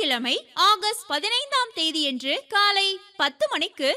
சனிக்கிழமை ஆகஸ்ட் பதினைந்தாம் தேதியன்று காலை பத்து மணிக்கு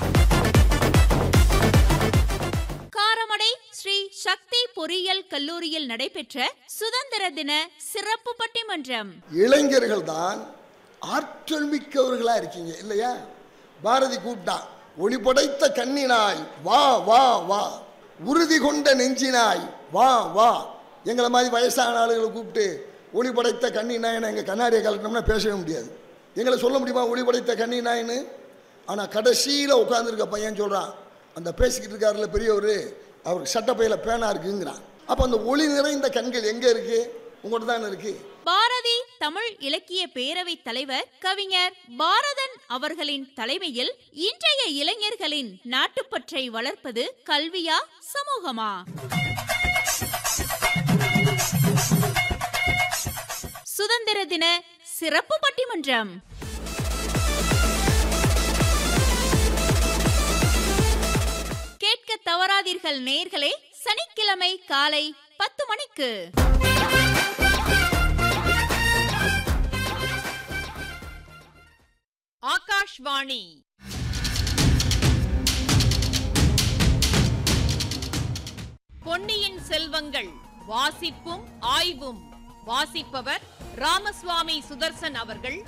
காரமடை ஸ்ரீ சக்தி பொறியியல் கல்லூரியில் நடைபெற்ற சுதந்திர தின சிறப்பு பட்டிமன்றம் இளைஞர்கள் தான் ஆற்றல் மிக்கவர்களா இருக்கீங்க இல்லையா பாரதி கூப்பிட்டான் ஒளி படைத்த கண்ணினாய் வா வா வா உறுதி கொண்ட நெஞ்சினாய் வா வா எங்களை மாதிரி வயசான ஆளுகளை கூப்பிட்டு ஒளி படைத்த கண்ணினாயின்னு எங்கள் கண்ணாடியை கலட்டினோம்னா பேசவே முடியாது எங்களை சொல்ல முடியுமா ஒளி படைத்த கண்ணினாயின்னு ஆனால் கடைசியில் உட்காந்துருக்க பையன் சொல்கிறான் அந்த பேசிக்கிட்டு இருக்காருல பெரியவர் அவருக்கு சட்டப்பையில் பேனா இருக்குங்கிறான் அப்போ அந்த ஒளி நிறைந்த கண்கள் எங்கே இருக்கு உங்கள்கிட்ட தானே இருக்குது பாரதி தமிழ் இலக்கிய பேரவைத் தலைவர் கவிஞர் பாரதன் அவர்களின் தலைமையில் இன்றைய இளைஞர்களின் நாட்டுப்பற்றை வளர்ப்பது கல்வியா சமூகமா சுதந்திர தின சிறப்பு பட்டிமன்றம் கேட்க தவறாதீர்கள் நேயர்களே சனிக்கிழமை காலை பத்து மணிக்கு ஆகாஷ்வாணி பொன்னியின் செல்வங்கள் வாசிப்பும் ஆய்வும் வாசிப்பவர் ராமசுவாமி சுதர்சன் அவர்கள்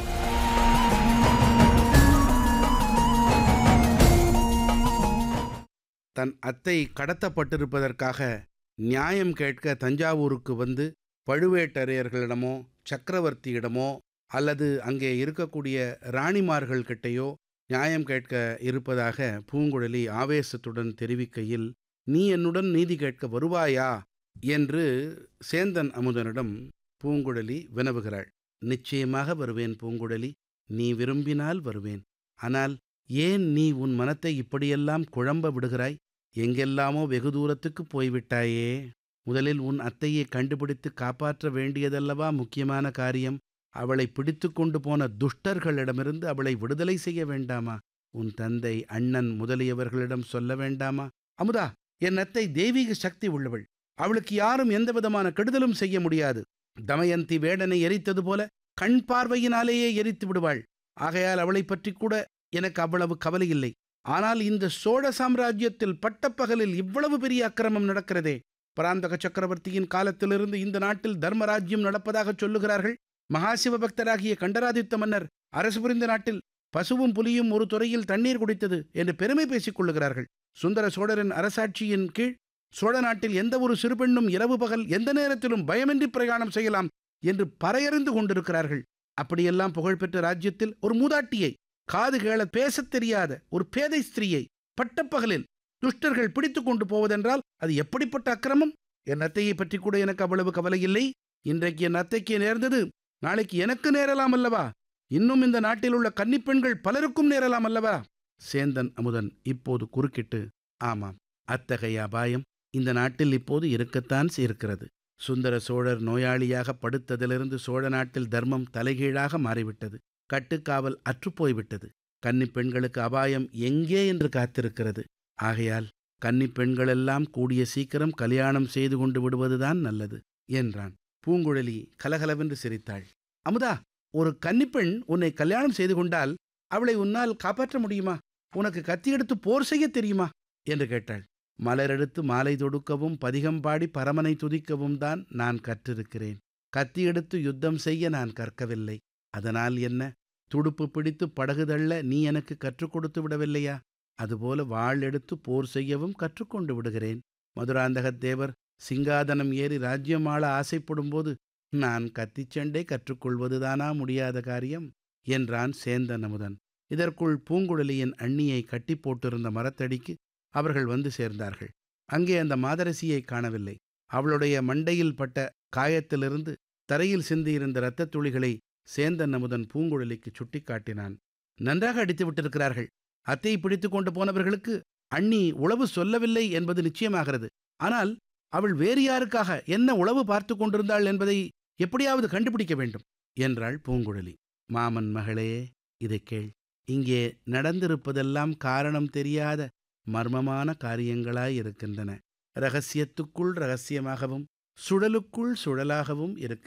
தன் அத்தை கடத்தப்பட்டிருப்பதற்காக நியாயம் கேட்க தஞ்சாவூருக்கு வந்து பழுவேட்டரையர்களிடமோ சக்கரவர்த்தியிடமோ அல்லது அங்கே இருக்கக்கூடிய ராணிமார்கள் கிட்டேயோ நியாயம் கேட்க இருப்பதாக பூங்குழலி ஆவேசத்துடன் தெரிவிக்கையில் நீ என்னுடன் நீதி கேட்க வருவாயா என்று சேந்தன் அமுதனிடம் பூங்குழலி வினவுகிறாள் நிச்சயமாக வருவேன் பூங்குழலி நீ விரும்பினால் வருவேன் ஆனால் ஏன் நீ உன் மனத்தை இப்படியெல்லாம் குழம்ப விடுகிறாய் எங்கெல்லாமோ வெகு தூரத்துக்கு போய்விட்டாயே முதலில் உன் அத்தையை கண்டுபிடித்து காப்பாற்ற வேண்டியதல்லவா முக்கியமான காரியம் அவளை பிடித்து கொண்டு போன துஷ்டர்களிடமிருந்து அவளை விடுதலை செய்ய வேண்டாமா உன் தந்தை அண்ணன் முதலியவர்களிடம் சொல்ல வேண்டாமா அமுதா என் அத்தை தெய்வீக சக்தி உள்ளவள் அவளுக்கு யாரும் எந்த விதமான கெடுதலும் செய்ய முடியாது தமயந்தி வேடனை எரித்தது போல கண் பார்வையினாலேயே எரித்து விடுவாள் ஆகையால் அவளைப் பற்றி கூட எனக்கு அவ்வளவு கவலை இல்லை ஆனால் இந்த சோழ சாம்ராஜ்யத்தில் பட்டப்பகலில் இவ்வளவு பெரிய அக்கிரமம் நடக்கிறதே பராந்தக சக்கரவர்த்தியின் காலத்திலிருந்து இந்த நாட்டில் தர்மராஜ்யம் நடப்பதாக சொல்லுகிறார்கள் மகாசிவ பக்தராகிய கண்டராதித்த மன்னர் அரசு புரிந்த நாட்டில் பசுவும் புலியும் ஒரு துறையில் தண்ணீர் குடித்தது என்று பெருமை பேசிக் கொள்ளுகிறார்கள் சுந்தர சோழரின் அரசாட்சியின் கீழ் சோழ நாட்டில் எந்த ஒரு சிறுபெண்ணும் இரவு பகல் எந்த நேரத்திலும் பயமின்றி பிரயாணம் செய்யலாம் என்று பறையறிந்து கொண்டிருக்கிறார்கள் அப்படியெல்லாம் புகழ்பெற்ற ராஜ்யத்தில் ஒரு மூதாட்டியை காது கேள பேசத் தெரியாத ஒரு பேதை ஸ்திரீயை பட்டப்பகலில் துஷ்டர்கள் பிடித்து கொண்டு போவதென்றால் அது எப்படிப்பட்ட அக்கிரமம் என் அத்தையை பற்றி கூட எனக்கு அவ்வளவு கவலை இல்லை இன்றைக்கு என் அத்தைக்கு நேர்ந்தது நாளைக்கு எனக்கு நேரலாம் அல்லவா இன்னும் இந்த நாட்டில் உள்ள கன்னிப்பெண்கள் பலருக்கும் நேரலாம் அல்லவா சேந்தன் அமுதன் இப்போது குறுக்கிட்டு ஆமாம் அத்தகைய அபாயம் இந்த நாட்டில் இப்போது இருக்கத்தான் இருக்கிறது சுந்தர சோழர் நோயாளியாக படுத்ததிலிருந்து சோழ நாட்டில் தர்மம் தலைகீழாக மாறிவிட்டது கட்டுக்காவல் அற்றுப்போய்விட்டது கன்னி பெண்களுக்கு அபாயம் எங்கே என்று காத்திருக்கிறது ஆகையால் கன்னி பெண்களெல்லாம் கூடிய சீக்கிரம் கல்யாணம் செய்து கொண்டு விடுவதுதான் நல்லது என்றான் பூங்குழலி கலகலவென்று சிரித்தாள் அமுதா ஒரு கன்னிப்பெண் உன்னை கல்யாணம் செய்து கொண்டால் அவளை உன்னால் காப்பாற்ற முடியுமா உனக்கு கத்தி எடுத்து போர் செய்ய தெரியுமா என்று கேட்டாள் மலரெடுத்து மாலை தொடுக்கவும் பதிகம் பாடி பரமனை துதிக்கவும் தான் நான் கற்றிருக்கிறேன் கத்தி எடுத்து யுத்தம் செய்ய நான் கற்கவில்லை அதனால் என்ன துடுப்பு பிடித்து படகு தள்ள நீ எனக்கு கற்றுக் கொடுத்து விடவில்லையா அதுபோல வாள் எடுத்து போர் செய்யவும் கற்றுக்கொண்டு விடுகிறேன் மதுராந்தகத் தேவர் சிங்காதனம் ஏறி ராஜ்யம் ஆள ஆசைப்படும்போது நான் கத்திச்சண்டை கற்றுக்கொள்வதுதானா முடியாத காரியம் என்றான் சேந்தன் அமுதன் இதற்குள் பூங்குழலியின் அண்ணியை கட்டி போட்டிருந்த மரத்தடிக்கு அவர்கள் வந்து சேர்ந்தார்கள் அங்கே அந்த மாதரசியை காணவில்லை அவளுடைய மண்டையில் பட்ட காயத்திலிருந்து தரையில் சிந்தியிருந்த இரத்தத் துளிகளை சேந்தன் அமுதன் பூங்குழலிக்கு சுட்டிக்காட்டினான் நன்றாக அடித்து விட்டிருக்கிறார்கள் அத்தையை பிடித்து கொண்டு போனவர்களுக்கு அண்ணி உளவு சொல்லவில்லை என்பது நிச்சயமாகிறது ஆனால் அவள் வேறு யாருக்காக என்ன உளவு பார்த்து கொண்டிருந்தாள் என்பதை எப்படியாவது கண்டுபிடிக்க வேண்டும் என்றாள் பூங்குழலி மாமன் மகளே இதை கேள் இங்கே நடந்திருப்பதெல்லாம் காரணம் தெரியாத மர்மமான காரியங்களாய் இருக்கின்றன ரகசியத்துக்குள் ரகசியமாகவும் சுழலுக்குள் சுழலாகவும் இருக்கின்றன